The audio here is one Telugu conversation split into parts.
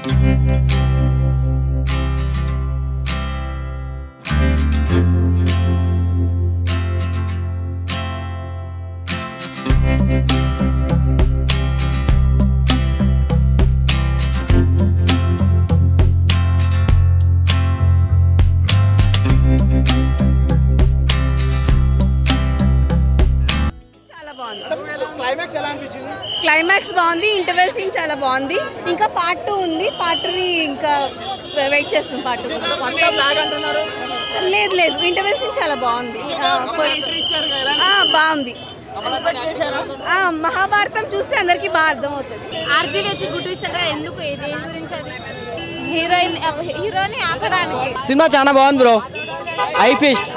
చాలా బాగుంది క్లైమాక్స్ ఎలా అనిపించింది క్లైమాక్స్ బాగుంది ఇంటర్వెల్ సీన్ చాలా బాగుంది ఇంకా పార్ట్ టూ ఉంది పార్ట్ త్రీ ఇంకా వెయిట్ చేస్తాం పార్ట్ టూ కోసం ఫస్ట్ హాఫ్ లాగ్ అంటున్నారు లేదు లేదు ఇంటర్వెల్ సీన్ చాలా బాగుంది ఫస్ట్ బాగుంది ఆ, మహాభారతం చూస్తే అందరికీ బాగా అర్థమవుతుంది ఆర్జీవి వచ్చి గుడ్డు ఇస్తారా ఎందుకు దేని గురించి అది హీరోయిన్ హీరోని ఆపడానికి సినిమా చాలా బాగుంది bro I first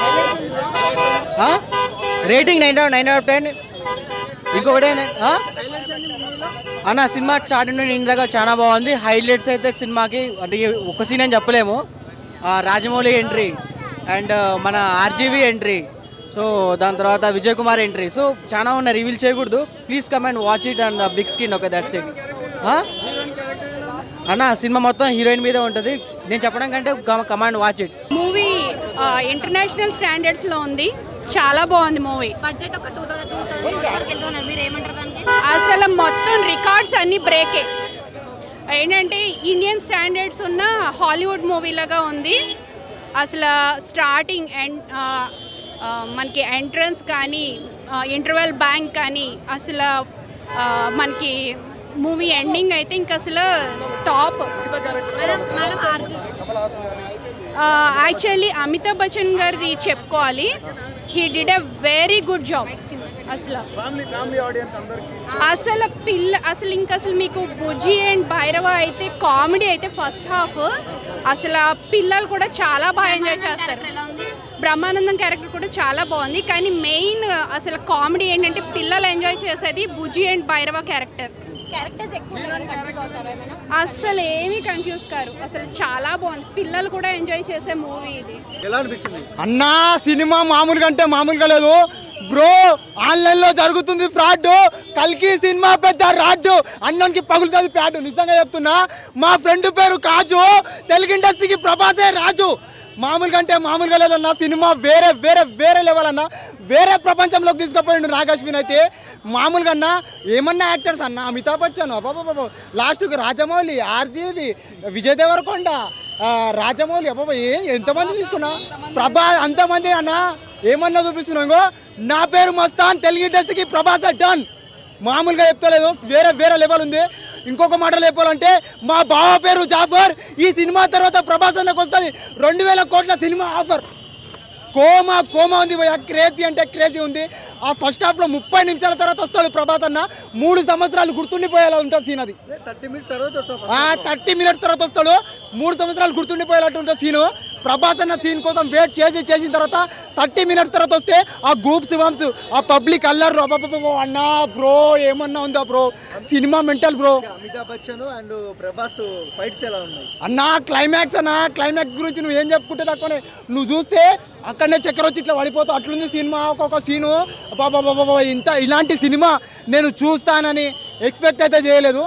rating nine nine out ten ఇంకొకటి ఏంది- ఆ? అన్న సినిమా స్టార్ట్ నుండి ఇంటి దాకా చాలా బాగుంది హైలైట్స్ అయితే సినిమాకి అంటే ఒక సీన్ అని చెప్పలేము ఆ, రాజమౌళి ఎంట్రీ అండ్ మన ఆర్జీవి ఎంట్రీ సో దాని తర్వాత విజయ్ కుమార్ ఎంట్రీ సో చాలా ఉన్నాయి రివీల్ చేయకూడదు please come and watch it and the big screen okay that's it అన్న సినిమా మొత్తం హీరోయిన్ మీదే ఉంటుంది నేను చెప్పడం కంటే come and watch it movie international standards లో ఉంది చాలా బాగుంది మూవీ బడ్జెట్ ఒక టూ థౌసండ్ టూ థౌసండ్ వరకు వెళ్తున్నారు మీరు ఏమంటారు దానికి అసలు మొత్తం రికార్డ్స్ అన్ని బ్రేకే ఏంటంటే ఇండియన్ స్టాండర్డ్స్ ఉన్న హాలీవుడ్ మూవీ లాగా ఉంది అసలు స్టార్టింగ్ ఎండ్ మనకి ఎంట్రన్స్ కానీ ఇంటర్వెల్ బ్యాంక్ కానీ అసలు ఆ, మనకి మూవీ ఎండింగ్ అయితే ఇంకా అసలు టాప్ యాక్చువల్లీ అమితాబ్ బచ్చన్ గారిది చెప్పుకోవాలి he did a very good job అసలు ఫ్యామిలీ ఫ్యామిలీ ఆడియన్స్ అందరికి అసలు పిల్ల అసలు ఇంకా అసలు మీకు బుజ్జి అండ్ భైరవ అయితే కామెడీ అయితే ఫస్ట్ హాఫ్ అసలు ఆ పిల్లలు కూడా చాలా బాగా ఎంజాయ్ చేస్తారు ఎలా ఉంది బ్రహ్మానందం క్యారెక్టర్ కూడా చాలా బాగుంది కానీ మెయిన్ అసలు కామెడీ ఏంటంటే పిల్లలు ఎంజాయ్ చేసేది Bujji and Bhairava character characters ఎక్కువ ఉన్నాయి కానీ కన్ఫ్యూజ్ అవుతారు ఏమైనా అసలు ఏమీ కన్ఫ్యూజ్ కారు అసలు చాలా బాగుంది పిల్లలు కూడా ఎంజాయ్ చేసే మూవీ ఇది ఎలా అనిపించింది అన్నా సినిమా మామూలుగా అంటే మామూలుగా లేదు బ్రో ఆన్లైన్ లో జరుగుతుంది ఫ్రాడ్ కల్కి సినిమా పెద్ద రాడ్ అన్నంకి పగులుతుంది ప్యాడ్ నిజంగా చెప్తున్నా మా ఫ్రెండ్ పేరు కాజు తెలుగు ఇండస్ట్రీకి ప్రభాసే రాజు మామూలుగా అంటే మామూలుగా లేదన్న సినిమా వేరే వేరే వేరే లెవెల్ అన్న వేరే ప్రపంచంలోకి తీసుకుపోయిండు నాగశ్విన్ అయితే మామూలుగా అన్న ఏమన్నా యాక్టర్స్ అన్న అమితాబ్ బచ్చన్ అబ్బాబాబా లాస్ట్కి రాజమౌళి ఆర్జీవి విజయ్ దేవరకొండ ఆ, రాజమౌళి అబ్బాబా ఏ ఎంతమంది తీసుకున్నా ప్రభా అంతమంది అన్న ఏమన్నా చూపిస్తున్నావు ఇంకో నా పేరు మస్తాన్ తెలుగు ఇండస్ట్రీకి ప్రభాస్ డన్ మామూలుగా చెప్తలేదు వేరే వేరే లెవెల్ ఉంది ఇంకొక మాటలు చెప్పాలంటే మా బావ పేరు జాఫర్ ఈ సినిమా తర్వాత ప్రభాస్ అన్నకు వస్తుంది రెండు వేల కోట్ల సినిమా ఆఫర్ కోమా కోమా ఉంది భయ్య క్రేజీ అంటే క్రేజీ ఉంది ఆ ఫస్ట్ హాఫ్లో ముప్పై నిమిషాల తర్వాత వస్తాడు ప్రభాస్ అన్న మూడు సంవత్సరాలు గుర్తుండిపోయేలా ఉంటుంది సీన్ అది థర్టీ మినిట్స్ తర్వాత వస్తాం ఆ థర్టీ మినిట్స్ తర్వాత వస్తాడు మూడు సంవత్సరాలు గుర్తుండిపోయేటట్టు ఉంటుంది సీను ప్రభాస్ అన్న సీన్ కోసం వెయిట్ చేసి చేసిన తర్వాత థర్టీ మినిట్స్ తర్వాత వస్తే ఆ గూప్స్ వంప్స్ ఆ పబ్లిక్ అల్లర్రు అబ్బబ్బబ్బో అన్నా బ్రో ఏమన్నా ఉందా బ్రో సినిమా mental bro Amitabh Bachchan and Prabhas fights ఎలా ఉన్నాయి అన్నా క్లైమాక్స్ అన్నా క్లైమాక్స్ గురించి నువ్వు ఏం చెప్పుకుంటే తక్కువనే నువ్వు చూస్తే అక్కడనే చక్కెర వచ్చి ఇట్లా పడిపోతావు అట్లుంది సినిమా ఒక్కొక్క సీను బాబా ఇంత ఇలాంటి సినిమా నేను చూస్తానని ఎక్స్పెక్ట్ అయితే చేయలేదు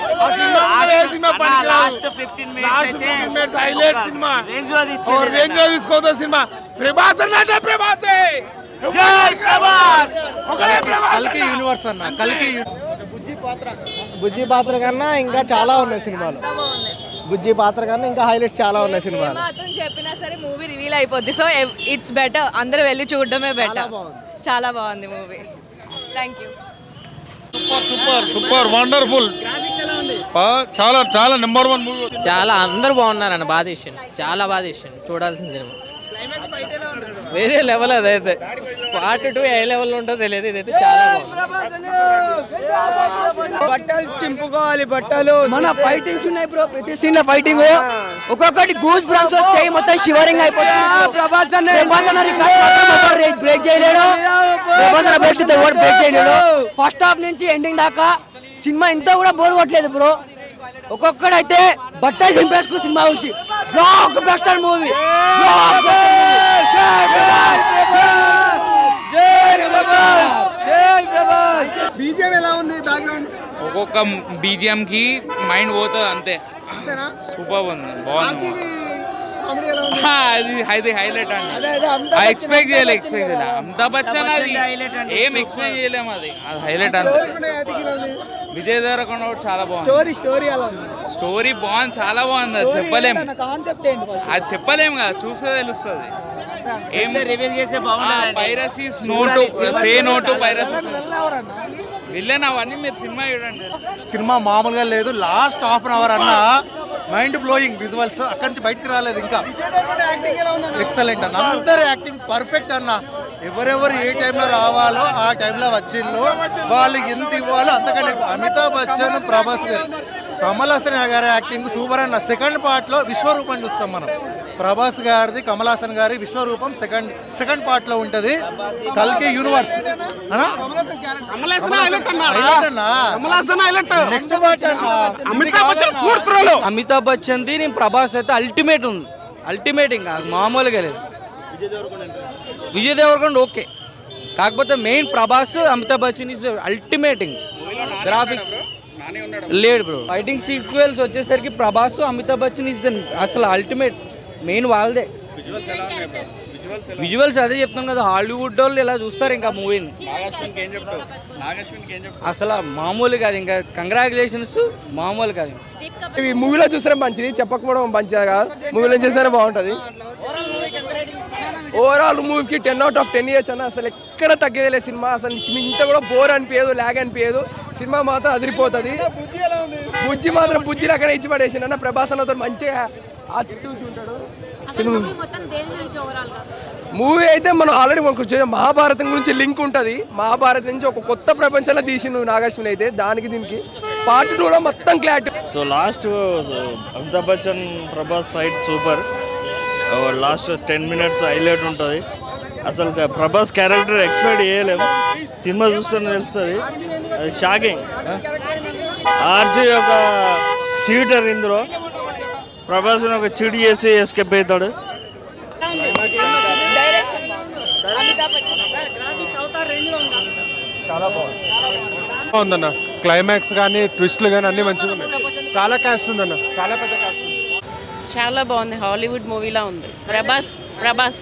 లాస్ట్ ఫిఫ్టీన్ మినిట్స్ హైలైట్ సినిమా రేంజ్ లో తీసుకెళ్ళి రేంజ్ లో తీసుకోవద్దు సినిమా ప్రభాస్ అంటే ప్రభాసే జై ప్రభాస్ ఒకరే ప్రభాస్ కల్కి యూనివర్స్ అన్న కల్కి బుజ్జి పాత్ర కన్నా ఇంకా చాలా ఉన్నాయి సినిమాలు బుజ్జి పాత్ర కన్నా ఇంకా హైలైట్స్ చాలా ఉన్నాయి సినిమాలు మాత్రం చెప్పినా సరే మూవీ రివీల్ అయిపోద్ది సో ఇట్స్ బెటర్ అందరూ వెళ్ళి చూడడమే బెటర్ చాలా బాగుంది movie thank you super super super wonderful చాలా చాలా నెంబర్ వన్ మూవీ చాలా అందరు బాగున్నారన్న బాగా తీసిండు చాలా బాగా తీసిండు చూడాల్సిన సినిమా వేరే లెవెల్ అదైతే పార్ట్ టూ ఏ లెవెల్ ఉంటుందో తెలియదు ఇదైతే చాలా బాగుంది బట్టలు చింపుకోవాలి బట్టలు మన ఫైటింగ్స్ ఉన్నాయి బ్రో ప్రతి సీన్ లో ఫైటింగ్ ఒక్కొక్కటి గూస్ బ్రామ్స్ వచ్చాయి మొత్తం షివరింగ్ అయిపోతుంది ప్రభాస్ అన్న ప్రభాస్ అన్న బ్రేక్ చేయలేడు ప్రభాస్ అన్న బ్రేక్ చేస్తే ఎవరు బ్రేక్ చేయలేడు ఫస్ట్ హాఫ్ నుంచి ఎండింగ్ దాకా సినిమా ఇంత కూడా బోర్ కొట్టలేదు బ్రో ఒక్కొక్కడైతే బట్టలు చింపేసుకు సినిమా చూసి బ్లాక్ బస్టర్ మూవీ బీజేం ఎలా ఉంది బ్యాక్గ్రౌండ్ ఒక్కొక్క బీజిఎం కి మైండ్ పోతుంది అంతే అంతేనా సూపర్ ఉంది బాగుంది కామెడీ ఎలా ఉంది ఆ, అది అది హైలైట్ అండి ఎక్స్పెక్ట్ చేయలే ఎక్స్పెక్ట్ చేయలే అమితాబ్ బచ్చన్ అది ఏం ఎక్స్పెక్ట్ చేయలేము అది అది హైలైట్ అంతే యాక్టింగ్ ఎలా ఉంది విజయ్ దేవరకొండ కూడా చాలా బాగుంది స్టోరీ స్టోరీ స్టోరీ బాగుంది చాలా బాగుంది అది చెప్పలేం అది చెప్పలేము కదా చూస్తే తెలుస్తుంది ఏం రివీల్ చేసే బాగుండదు piracies not say not piracies villain అవన్నీ మీరు సినిమా చూడండి సినిమా మామూలుగా లేదు లాస్ట్ హాఫ్ అన్ అవర్ అన్న మైండ్ బ్లోయింగ్ విజువల్స్ అక్కడి నుంచి బయటికి రాలేదు ఇంకా ఎక్సలెంట్ అన్న అందరు యాక్టింగ్ పర్ఫెక్ట్ అన్న ఎవరెవరు ఏ టైంలో రావాలో ఆ టైంలో వచ్చిండ్రు వాళ్ళు ఎంత ఇవ్వాలో అంతకన్నా ఎక్కువ. అమితాబ్ బచ్చన్ ప్రభాస్ గారు కమల్ హాసన్ గారి యాక్టింగ్ సూపర్ అన్న సెకండ్ పార్ట్ లో విశ్వరూపం చూస్తాం మనం ప్రభాస్ గారిది కమల్ హాసన్ గారి విశ్వరూపం సెకండ్ సెకండ్ పార్ట్ లో ఉంటది కల్కి యూనివర్స్ అన్నా? Highlight అన్నా. నెక్స్ట్ పార్ట్ అన్నా అమితాబ్ బచ్చన్ది నేను ప్రభాస్ అయితే అల్టిమేట్ ఉంది అల్టిమేట్ ఇంకా మామూలుగా లేదు విజయ్ దేవరకొండ ఓకే కాకపోతే main Prabhas Amitabh Bachchan is ultimating graphics లేడు బ్రో ఫైటింగ్ సీక్వెల్స్ వచ్చేసరికి ప్రభాస్ అమితాబ్ బచ్చన్ ఇస్ అసలు అల్టిమేట్ మెయిన్ వాళ్ళదే విజువల్స్ అదే చెప్తాం కదా హాలీవుడ్ వాళ్ళు ఇలా చూస్తారు ఇంకా మూవీని అసలు మామూలు కాదు ఇంకా కంగ్రాచులేషన్స్ మామూలు కాదు ఇవి మూవీలో చూస్తే మంచిది చెప్పకపోవడం మంచిది కాదు మూవీలో చూస్తేనే బాగుంటుంది ఓవరాల్ మూవీకి ten out of ten years అన్న అసలు ఎక్కడ తగ్గేదిలే సినిమా అసలు మీకు ఇంత కూడా బోర్ అనిపించదు లాగ్ అనిపించదు సినిమా మాత్రం అదిరిపోతుంది బుజ్జి మాత్రం బుజ్జి లెక్కనే ఇచ్చి పడేసిండు అన్న ప్రభాస్ అన్నతో మంచిగా ఆ చుట్టూ ఉంటాడు సినిమా మొత్తం దేని గురించి ఓవరాల్ గా మూవీ అయితే మనం ఆల్రెడీ మనకు చూసాం మహాభారతం గురించి లింక్ ఉంటుంది మహాభారతం నుంచి ఒక కొత్త ప్రపంచంలో తీసిండు నాగాశ్విని అయితే దానికి దీనికి పార్ట్ టూలో మొత్తం clarity so last Amitabh Bachchan Prabhas fight super last ten minutes highlight ఉంటుంది అసలు క- ప్రభాస్ క్యారెక్టర్ ఎక్స్పెక్ట్ చేయలేము సినిమా చూస్తేనే తెలుస్తుంది అది షాకింగ్ ఆర్జీ ఒక చీటర్ ఇందులో ప్రభాస్ ఒక చీట్ చేసి ఎస్కేప్ అవుతాడు బాగుందన్న క్లైమాక్స్ కానీ ట్విస్ట్లు కానీ అన్ని మంచిగా ఉన్నాయి చాలా క్యాస్ట్ ఉందన్న చాలా పెద్ద క్యాస్ట్ ఉంది చాలా బాగుంది హాలీవుడ్ మూవీలా ఉంది ప్రభాస్ ప్రభాస్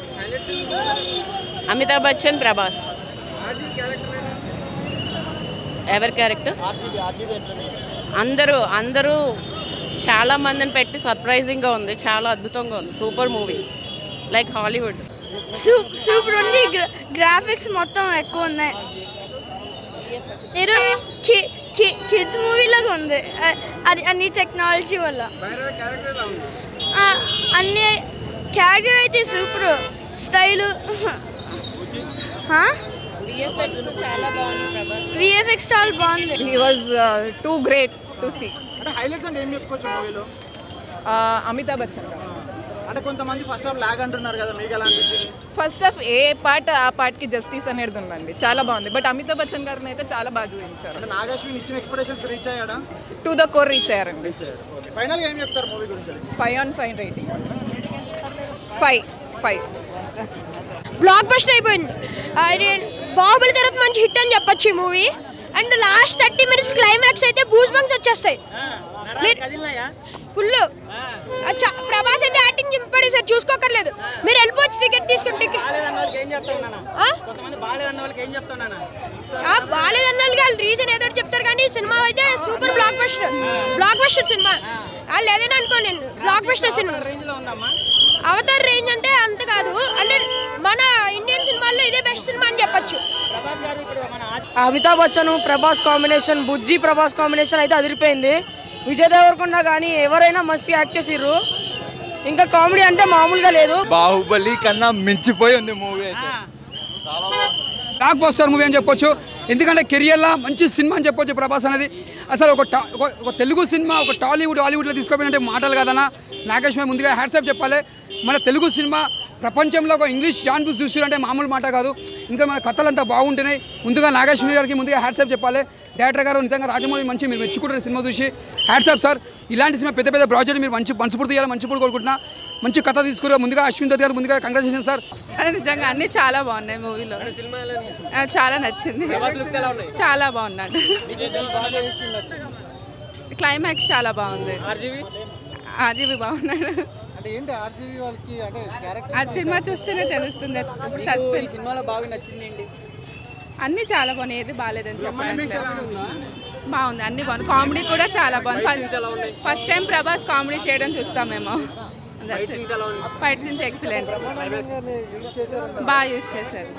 అమితాబ్ బచ్చన్ ప్రభాస్ ఎవరి క్యారెక్టర్ అందరూ అందరూ చాలా మందిని పెట్టి సర్ప్రైజింగ్గా ఉంది చాలా అద్భుతంగా ఉంది super movie like Hollywood super ఉంది గ్రాఫిక్స్ మొత్తం ఎక్కువ ఉన్నాయి కిడ్స్ మూవీ లాగా ఉంది అ- అది అన్ని టెక్నాలజీ వల్ల ఆ, అన్ని క్యారెక్టర్ అయితే సూపర్ స్టైలు చాలా బాగుంది ప్రభాస్ విఎఫ్ఎక్స్ చాలా బాగుంది he was too great to see అంటే హైలైట్స్ అంటే ఏం చెప్పుకోవచ్చు మూవీలో అమితాబ్ బచ్చన్ అంటే కొంతమంది ఫస్ట్ హాఫ్ లాగ్ అంటున్నారు కదా మీకు ఎలా అనిపించింది ఫస్ట్ ఆఫ్ ఏ పార్ట్ ఆ పార్ట్కి జస్టిస్ అనేది ఉందండి చాలా బాగుంది బట్ అమితాబ్ బచ్చన్ గారిని అయితే చాలా బాగా చూపించారు అంటే నాగేశ్వరి ఇచ్చిన ఎక్స్పెక్టేషన్స్ రీచ్ అయ్యాడా టు ద కోర్ రీచ్ అయ్యారండి ఫైనల్గా ఏం చెప్తారు మూవీ గురించి five on five rating five five blockbuster అయిపోయింది అది బాహుబలి తర్వాత మంచి హిట్ అని చెప్పొచ్చు ఈ movie and last thirty minutes climax అయితే బూస్ బంక్స్ వచ్చేస్తాయి ఫుల్ ప్రభాస్ అయితే యాక్టింగ్ చింపడి సార్ చూసుకోకర్లేదు మీరు వెళ్ళిపోవచ్చు టికెట్ తీసుకుని టికెట్ బాగాలేదన్న వాళ్ళు రీజన్ ఏదో ఒకటి చెప్తారు కానీ సినిమా అయితే super blockbuster blockbuster సినిమా వాళ్ళు ఏదైనా అనుకో నేను బ్లాక్ బస్టర్ సినిమా అవతార్ రేంజ్ అంటే అంత కాదు అంటే మన ఇండియన్ సినిమాల్లో ఇదే బెస్ట్ సినిమా అని చెప్పొచ్చు అమితాబ్ బచ్చన్ ప్రభాస్ కాంబినేషన్ బుజ్జి ప్రభాస్ కాంబినేషన్ అయితే అదిరిపోయింది విజయ్ దేవరకొండ కానీ ఎవరైనా మస్తు యాక్ట్ చేసిర్రు ఇంకా కామెడీ అంటే మామూలుగా లేదు బాహుబలి కన్నా మించిపోయి ఉంది మూవీ అయితే బ్లాక్ బస్టర్ మూవీ అని చెప్పొచ్చు ఎందుకంటే కెరియర్లో మంచి సినిమా అని చెప్పొచ్చు ప్రభాస్ అనేది అసలు ఒక టా- ఒక- ఒక తెలుగు సినిమా ఒక టాలీవుడ్ హాలీవుడ్లో తీసుకోపోయినంటే మాటలు కదన్నా నాగేశ్వరి ముందుగా హ్యాట్సాప్ చెప్పాలి మన తెలుగు సినిమా ప్రపంచంలో ఒక ఇంగ్లీష్ జాన్బుస్ చూసారంటే మామూలు మాట కాదు ఇంకా మన కథలు అంతా బాగుంటున్నాయి ముందుగా నాగేశ్వరి గారికి ముందుగా హ్యాట్సాప్ చెప్పాలి డైరెక్టర్ గారు నిజంగా రాజమౌళి మంచి మీరు మెచ్చుకుంటారు సినిమా చూసి హ్యాట్సాప్ సార్ ఇలాంటి సినిమా పెద్ద పెద్ద ప్రాజెక్ట్ మీరు మంచి మనస్ఫూర్తి చేయాలి మంచి పూట కోరుకుంటున్నా మంచి కథ తీసుకురా ముందుగా అశ్విన్ దత్ గారు ముందుగా కంగ్రాచులేషన్ సార్ నిజంగా అన్ని చాలా బాగున్నాయి మూవీలో చాలా నచ్చింది చాలా బాగున్నాడు క్లైమాక్స్ చాలా బాగుంది ఆర్జీవి బాగున్నాడు అంటే ఏంటి ఆర్జీవీ వాళ్ళకి అంటే క్యారెక్టర్ అది సినిమా చూస్తేనే తెలుస్తుంది ఇప్పుడు సస్పెన్స్ సినిమాలో బాగా నచ్చింది ఏంటి అన్నీ చాలా బాగున్నాయి ఏది బాగాలేదని చెప్పాలి బాగుంది అన్ని బాగుంది కామెడీ కూడా చాలా బాగుంది ఫస్ట్ టైం ప్రభాస్ కామెడీ చేయడం చూస్తాం మేము ఫైట్ సీన్స్ ఎక్సలెంట్ బాగా యూజ్ చేశారు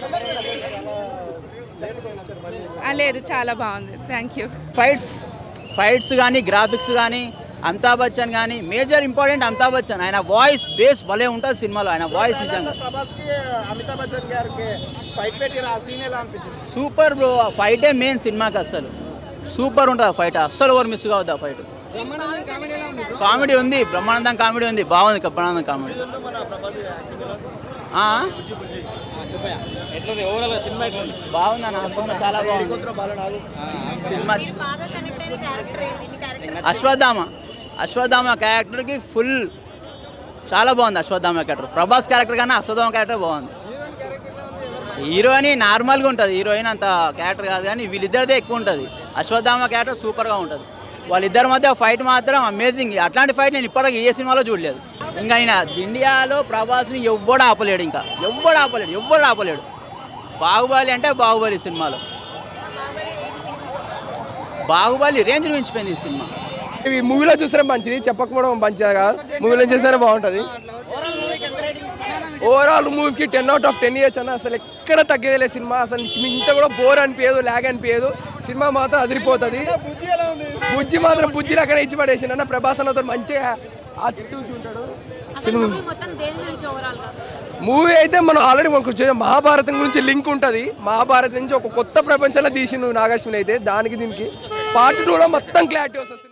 ఆ, లేదు చాలా బాగుంది థ్యాంక్ యూ ఫైట్స్ ఫైట్స్ కానీ గ్రాఫిక్స్ కానీ అమితాబ్ బచ్చన్ కానీ మేజర్ ఇంపార్టెంట్ అమితాబ్ బచ్చన్ ఆయన వాయిస్ బేస్ భలే ఉంటుంది సినిమాలో ఆయన వాయిస్ నిజంగా ప్రభాస్కి అమితాబ్ బచ్చన్ గారికి ఫైట్ పెట్టిన ఆ సీన్ ఎలా అనిపించింది సూపర్ బ్రో ఆ ఫైటే మెయిన్ సినిమాకి అస్సలు సూపర్ ఉంటుంది ఆ ఫైట్ అస్సలు ఎవరు మిస్ కావద్దు ఆ ఫైట్ కామెడీ ఉంది బ్రహ్మానందం కామెడీ ఉంది బాగుంది బ్రహ్మానందం కామెడీ ఎట్లుంది ఓవరాల్ సినిమా ఎట్లుంది బాగుంది అన్న సినిమా చాలా బాగుంది సినిమా అశ్వత్థామ అశ్వత్థామ క్యారెక్టర్కి ఫుల్ చాలా బాగుంది అశ్వత్థామ క్యారెక్టర్ ప్రభాస్ క్యారెక్టర్ కన్నా అశ్వత్థామ క్యారెక్టర్ బాగుంది హీరోయిన్ నార్మల్గా ఉంటుంది హీరోయిన్ అంత క్యారెక్టర్ కాదు కానీ వీళ్ళిద్దరిదే ఎక్కువ ఉంటుంది అశ్వత్థామ క్యారెక్టర్ సూపర్గా ఉంటుంది వాళ్ళిద్దరి మధ్య ఫైట్ మాత్రం అమేజింగ్ అట్లాంటి ఫైట్ నేను ఇప్పటికీ ఏ సినిమాలో చూడలేదు ఇంకా ఆయన ఇండియాలో ప్రభాస్ని ఎవ్వడు ఆపలేడు ఇంకా ఎవ్వడు ఆపలేడు ఎవ్వడు ఆపలేడు బాహుబలి అంటే బాహుబలి సినిమాలో బాహుబలి రేంజ్ మించిపోయింది ఈ సినిమా ఇవి మూవీలో చూస్తేనే మంచిది చెప్పకపోవడం మంచిది కాదు మూవీలో చూస్తేనే బాగుంటుంది ఓవరాల్ మూవీకి ten out of ten years అన్న అసలు ఎక్కడ తగ్గేదిలే సినిమా అసలు ఇంత కూడా బోర్ అనిపించదు లాగ్ అనిపించదు సినిమా మాత్రం అదిరిపోతుంది బుజ్జి మాత్రం బుజ్జి అక్కడ ఇచ్చి పడేసిండు అన్న ప్రభాస్ అన్నతో మంచిగా ఆ చుట్టూ ఉంటాడు సినిమా మొత్తం దేని గురించి ఓవరాల్ గా మూవీ అయితే మనం ఆల్రెడీ మనకు చూసాం మహాభారతం గురించి లింక్ ఉంటుంది మహాభారతం నుంచి ఒక కొత్త ప్రపంచంలో తీసిండు నాగార్జున అయితే దానికి దీనికి పార్ట్ టూలో మొత్తం క్లారిటీ వస్తుంది